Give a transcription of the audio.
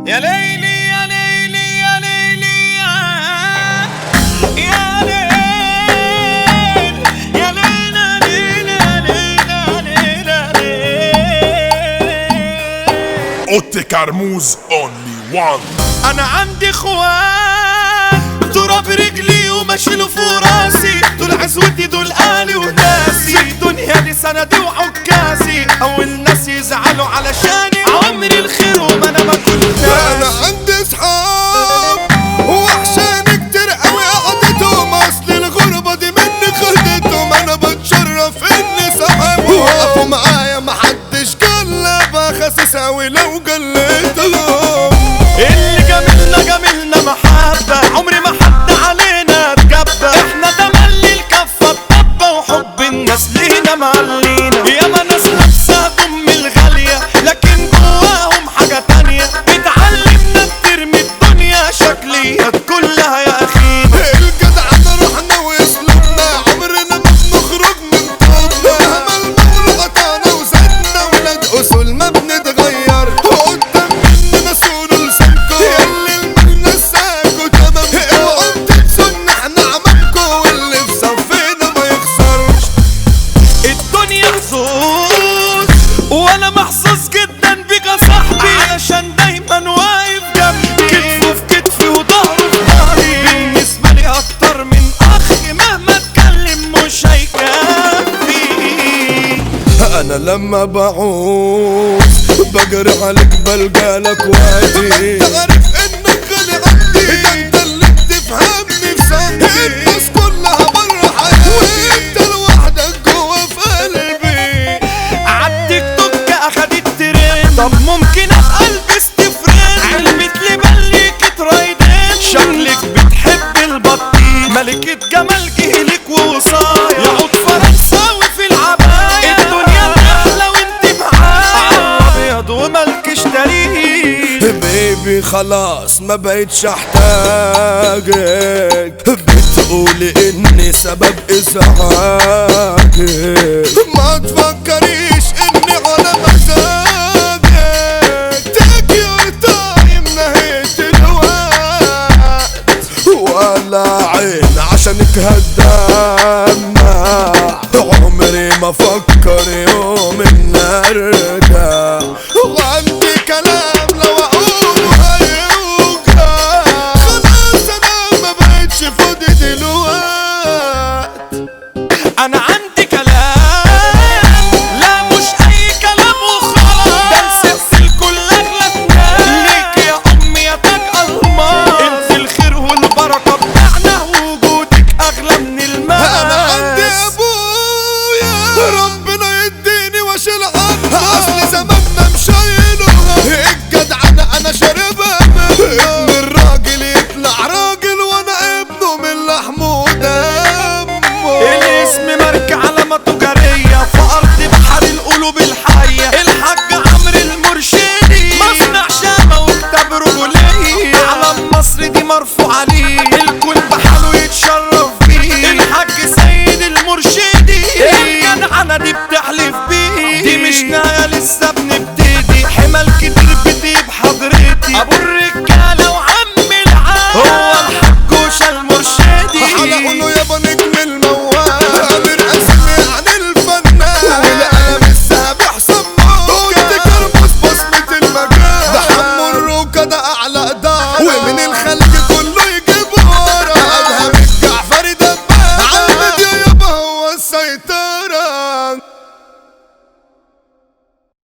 يا ليلي يا ليلي يا ليلي يا يا ليل يا ليلى ليلى ليلى ليلى ليل اوتي كرموز اونلي وان انا عندي اخوان تراب رجلي ومشيله فوق راسي دول عزوتي دول اهلي وناسي في الدنيا دي سندي وعكاسي اول ناس يزعلوا علشاني عمري الخير وما انا ما كنت انا عندي صحاب وحشان كتير قوي قعدتهم اصل الغربة دي مني خدتهم انا بتشرف اني صاحبهم وقفوا معايا محدش قلب خاسس اوي لو قلتهم اللي جميلنا جميلنا محبة عمري ما حد علينا اتجبى احنا تملي الكفة الطبة وحب الناس لينا معلينا ياما ناس لابسة دم الغالية لكن جواهم حاجة تانية بتعلمنا بترمي الدنيا شكليات كلها يا اخينا الجدع انا رحنا واسلوبنا عمرنا ما بنخرج من طوبنا مهما المولى قطعنا وزدنا ولاد اصول ما بنتغير قدام مننا سولوا لسانكو اللي المال نساكوا تمام اوعوا تنسوا ان احنا عمامكو واللي في صفنا ما يخسرش الدنيا حظوظ وانا محظوظ جدا بيك يا صاحبي علشان دايما واقف جنبي كتفه في كتفي وظهره في ظهري بالنسبه لي اكتر من اخ مهما اتكلم مش هيكفي انا لما بعوز بجري عليك بلقالك وادي تعرف انك غالي عندي ده انت اللي بتفهمني في صمتي الناس كلها بره حياتي وانت لوحدك جوا في قلبي عالتيك توك اخدت ترند طب ممكن ابقى البس تفرند علبة لبن ليك ترايدين شكلك بتحب البطيخ ملكة جمال جهلك ووصايا يعود فرنساوي في العباية الدنيا احلى وانت معايا ابيض وملكش تاريخ بيبي خلاص ما بقتش احتاجك بتقولي اني سبب ازعاجك ما تفكريش اني على مزاجك take your time نهيت الوقت ولا عين عشانك هدمع عمري ما فكر يوم ان ارجع وعندي كلام لو اقوله هيوجع خلاص انا ما بقتش فاضي دلوقتي انا عندي كلام لا مش اي كلام وخلاص ده الست الكل اغلى الناس ليك يا امي يا تاج الماس انت الخير والبركه بتاعنا وجودك اغلى من الماس انا عندي ابويا ربنا يديني واشيل عنه اصل زماننا مشايله الجدع انا انا شاربها منه ابن الراجل يطلع راجل وانا ابنه من لحمه ودمه الاسم ماركة علامة تجارية في أرض بحر القلوب الحية الحاج عمرو المرشدي مصنع شامة وكتاب رجولية علم مصر دي مرفوع عليه الكل بحاله يتشرف بيه الحاج سيد المرشدي الجدعنة دي بتحلف بيه دي مش نهاية لسه بنبتدي حمل كتير بتجيب حضرتي أبو الرجالة وعم العالم هو الحاج وشا المرشدي حلقوا يابا نجم الموال قادر اسمي عن الفنان والقلم السابع سموه كنت كرموس بصمة المجال ده حمو الروكة ده اعلى دار ومن الخلق كله يجيب ورا ادهم الجعفري دباب عمد يا يابا هو السيطرة